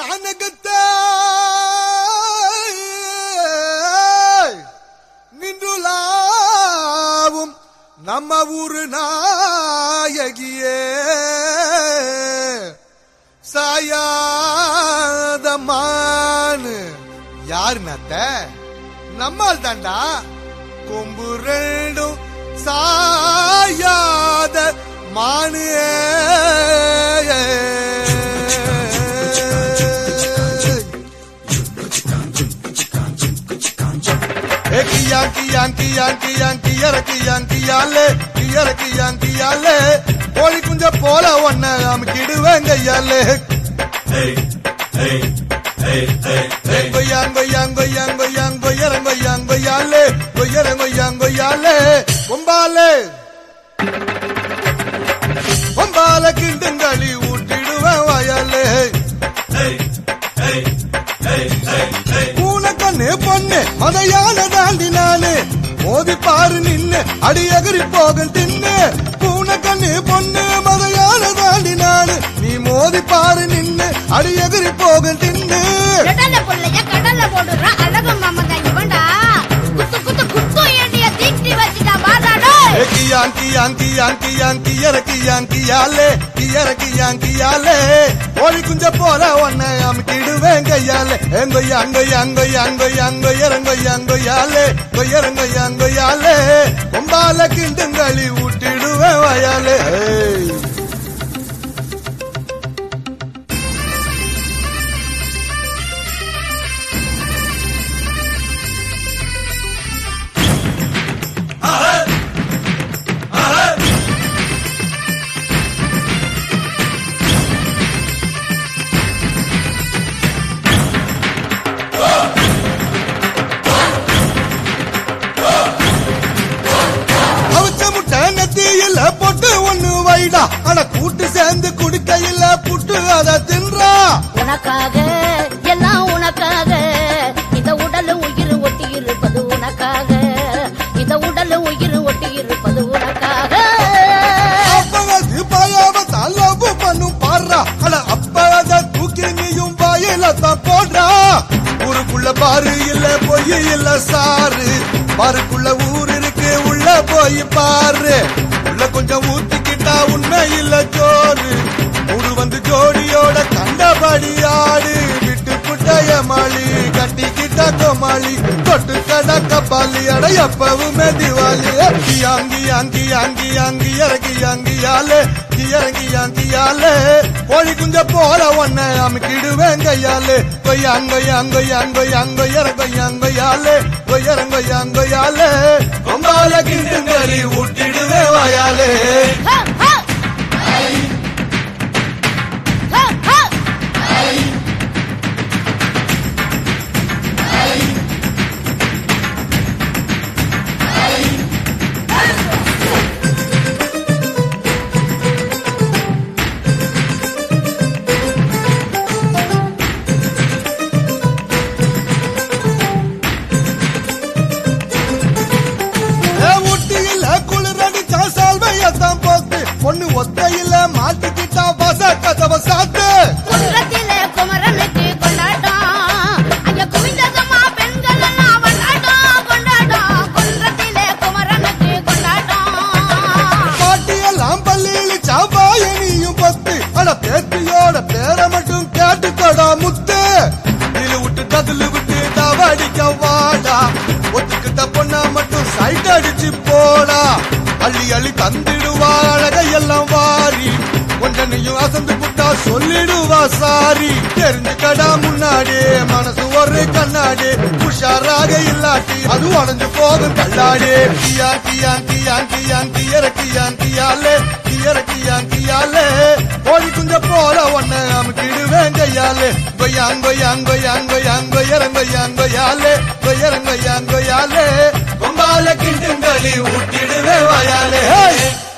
கானகத்தை நின்றுலாவும் நம்ம ஊரு நாயகியே சாயாதமானு யாரு நத்த நம்மால் தாண்டா கொம்பு ரெண்டும் சாயாத மானு ஏ கியா கியா கியா கியா கியற கியா கியாலே கியற கியா கியாலே கோழி குஞ்ச போல ஒன்ன அமுக்கிடுவேன் கையாலே கொய்யாங்கொய்யாங்கொய்யாங்கொய்யாங்கொய்யாலே கொய்யரங்கொய்யாங்கொய்யாலே கொம்பாலே கொம்பால கிண்டுங்களி ஊட்டிடுவேன் வயலே பூனக்கண்ணு பொண்ணு மதையான தாண்டி நானு மோதி பாரு நின்னு அடி எகிரி போகும் தின்னு பூனக்கண்ணு பொண்ணு மதையான தாண்டி நானு நீ மோதி பாரு நின்னு அடி எகிரி போகும் தின்னு கடல புள்ளைய கடல்ல போடுற அழகு மாமங்க இவன்டா குத்து குத்து குத்து எண்ணிய தீட்டி வச்சுட்டா வாடாடோ ஏ கியான் கியான் கியான் கியான் கியற கியான் கியாலே கியற கியான் கியாலே கோழி குஞ்ச போல ஒன்ன அமுக்கிடுவேன் கையாலே எங்கொய்யாங்கொய்யாங்கொய்யாங்கொய்யாங்கொய்யாங்கொய்யாலே கொய்யரங்கொய்யாங்கொய்யாலே கொம்பால கிண்டுங்களி ஊட்டிடுவேன் வயாலே ஏய். அவிச்ச முட்டை நெத்தியில பொட்டு ஒண்ணு வைடா அட கூட்டு சேர்ந்து குடிக்கையில புட்டு அத தின்றா உனக்காக எல்லாம் உனக்காக இந்த உடல் உயிர் ஒட்டி இருப்பது உனக்காக இந்த உடல் உயிர் ஒட்டி இருப்பது உனக்காக அப்பவது பாயாம தலவு பண்ணும் பாடுறா அட அப்பத தூக்கி நீயும் வாயில தான் போடுறா ஊருக்குள்ள பாரு இல்ல பொய் இல்ல சாரு பாருக்குள்ள ஊர் இருக்கு உள்ள போய் பாரு உள்ள கொஞ்சம் ஊத்திக்கிட்டா உண்மை இல்ல ஜோறு ஊரு வந்து ஜோடியோட கண்டபடி ஆடு விட்டு புட்டைய மாளி கட்டிக்கிட்ட கோமாளி தொட்டு கடக்க பாலி அட எப்பவுமே திவாலி அங்கி அங்கி அங்கி அங்கி அங்கி இறங்கி அங்கியாலே இறங்கி அங்கியாலே கோழி குஞ்ச போல ஒன்ன அமுக்கிடுவேன் கையாலே கொய்யாங்கொய்யாங்கொய்யாங்கொய்யாங்கொய் இறங்கொய்யாங்கொய்யாலே கொய்யறங்கொய்யாங்கொய்யாலே கொம்பால கிண்டுங்களி ஊட்டிடுவேன் வாயாலே ஹ, ஹ. ஹ, ஹ. ஏ ஊட்டியில குளிரடிச்சா சால்வையத்தான் போக்கு பொண்ணு ஒத்தையில மாட்டிக்கிட்டா வச கதவ சாத்து குன்றத்திலே குமரனுக்கு கொண்டாட்டம் அங்க குவிந்ததம்மா பெண்கள் எல்லாம் கொண்டாட்டம் கொண்டாட்டம் குன்றத்திலே குமரனுக்கு கொண்டாட்டம் பாட்டியெல்லாம் பள்ளியில சாவாயனியும் பத்து அட பேத்தியோட பேரை மட்டும் கேட்டுக்கடா முத்து இரு விட்டு டதுலு விட்டு தவடிக்க வாடா ஒத்துக்கிட்ட பொண்ணா மட்டும் சைட் அடிச்சு போடா அள்ளி அள்ளி தந்திடுவா அழகையெல்லாம் வாரி ஒன்றனையும் அசந்து புட்டா சொல்லிடுவா சாரி தெரிஞ்சுக்கடா முன்னாடி மனசு ஒரு கண்ணாடி உஷாராக இல்லாட்டி அது உடஞ்சு போகும் தள்ளாடி கியா கியா கியா கியா கியற கியா கியாலே கியற கியா கியாலே கோழி குஞ்ச போல ஒன்ன அமுக்கிடுவேன் கையாலே கொய்யாங்கொய்யாங்கொய்யாங்கொய்யாங்கொய்யாங்கொய்யாலே கொய்யறங்கொய்யாங்கொய்யாலே கொம்பால கிண்டுங்களி ஊட்டிடுவேன் வாயாலே ஹே